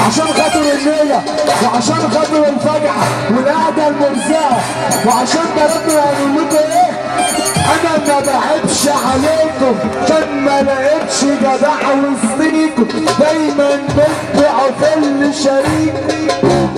عشان خاطر النية وعشان خاطر الفجعة والقعدة المرزقة وعشان بلدنا هنقول لكم ايه انا ما بعبش عليكم عشان ما لقيتش جدع وسطيكم دايما بتبيعوا في اللي شريك